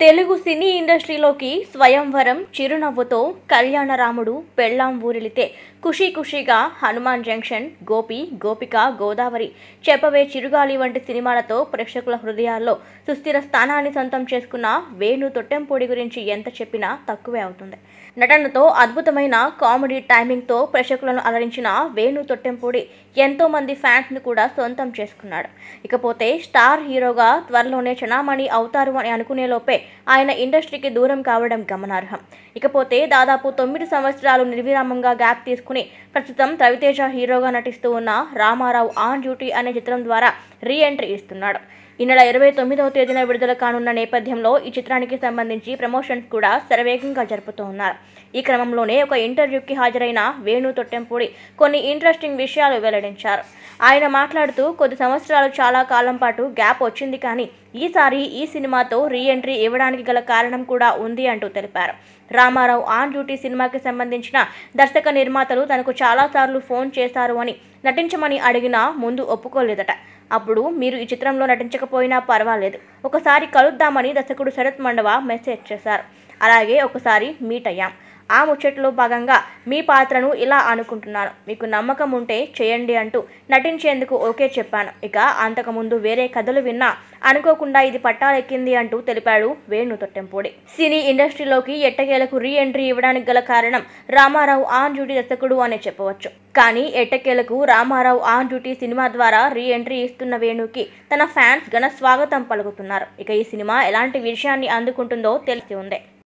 తెలుగు సినీ ఇండస్ట్రీలోకి స్వయంవరం చిరునవ్వుతో కళ్యాణరాముడు పెళ్ళాం ఊరిలితే ఖుషీ ఖుషీగా హనుమాన్ జంక్షన్ గోపి గోపిక గోదావరి చెప్పవే చిరుగాలి వంటి సినిమాలతో ప్రేక్షకుల హృదయాల్లో సుస్థిర స్థానాన్ని సొంతం చేసుకున్న వేణు తొట్టెంపొడి గురించి ఎంత చెప్పినా తక్కువే అవుతుంది నటనతో అద్భుతమైన కామెడీ టైమింగ్తో ప్రేక్షకులను అలరించిన వేణు తొట్టెంపొడి ఎంతో మంది ఫ్యాన్స్ను కూడా సొంతం చేసుకున్నాడు ఇకపోతే స్టార్ హీరోగా త్వరలోనే చనామణి అవుతారు అని అనుకునే లోపే ఆయన ఇండస్ట్రీకి దూరం కావడం గమనార్హం ఇకపోతే దాదాపు తొమ్మిది సంవత్సరాలు నిర్విరామంగా గ్యాప్ తీసుకుని ప్రస్తుతం రవితేజ హీరోగా నటిస్తూ ఉన్న రామారావు ఆన్ డ్యూటీ అనే చిత్రం ద్వారా రీ ఎంట్రీ ఇస్తున్నాడు ఈ నెల ఇరవై తొమ్మిదవ తేదీన విడుదల కానున్న నేపథ్యంలో ఈ చిత్రానికి సంబంధించి ప్రమోషన్స్ కూడా శరవేగంగా జరుపుతూ ఉన్నారు ఈ క్రమంలోనే ఒక ఇంటర్వ్యూకి హాజరైన వేణు తొట్టెంపూడి కొన్ని ఇంట్రెస్టింగ్ విషయాలు వెల్లడించారు ఆయన మాట్లాడుతూ కొద్ది సంవత్సరాలు చాలా కాలం పాటు గ్యాప్ వచ్చింది కానీ ఈసారి ఈ సినిమాతో రీ ఎంట్రీ ఇవ్వడానికి గల కారణం కూడా ఉంది అంటూ తెలిపారు రామారావు ఆన్ డ్యూటీ సినిమాకి సంబంధించిన దర్శక నిర్మాతలు తనకు చాలాసార్లు ఫోన్ చేశారు అని నటించమని అడిగినా ముందు ఒప్పుకోలేదట అప్పుడు మీరు ఈ చిత్రంలో నటించకపోయినా పర్వాలేదు ఒకసారి కలుద్దామని దర్శకుడు శరత్ మండవ మెసేజ్ చేశారు అలాగే ఒకసారి మీట్ అయ్యాం ఆ ముచ్చట్లో భాగంగా మీ పాత్రను ఇలా అనుకుంటున్నాను మీకు నమ్మకం ఉంటే చేయండి అంటూ నటించేందుకు ఓకే చెప్పాను ఇక అంతకుముందు వేరే కథలు విన్నా అనుకోకుండా ఇది పట్టాలెక్కింది అంటూ తెలిపాడు వేణు తొట్టెంపూడి సినీ ఇండస్ట్రీలోకి ఎట్టకేలకు రీ ఎంట్రీ ఇవ్వడానికి గల కారణం రామారావు ఆన్ డ్యూటీ దర్శకుడు అనే చెప్పవచ్చు కానీ ఎట్టకేలకు రామారావు ఆన్ డ్యూటీ సినిమా ద్వారా రీ ఎంట్రీ ఇస్తున్న వేణుకి తన ఫ్యాన్స్ ఘన స్వాగతం పలుకుతున్నారు ఇక ఈ సినిమా ఎలాంటి విషయాన్ని అందుకుంటుందో తెలిసి ఉంది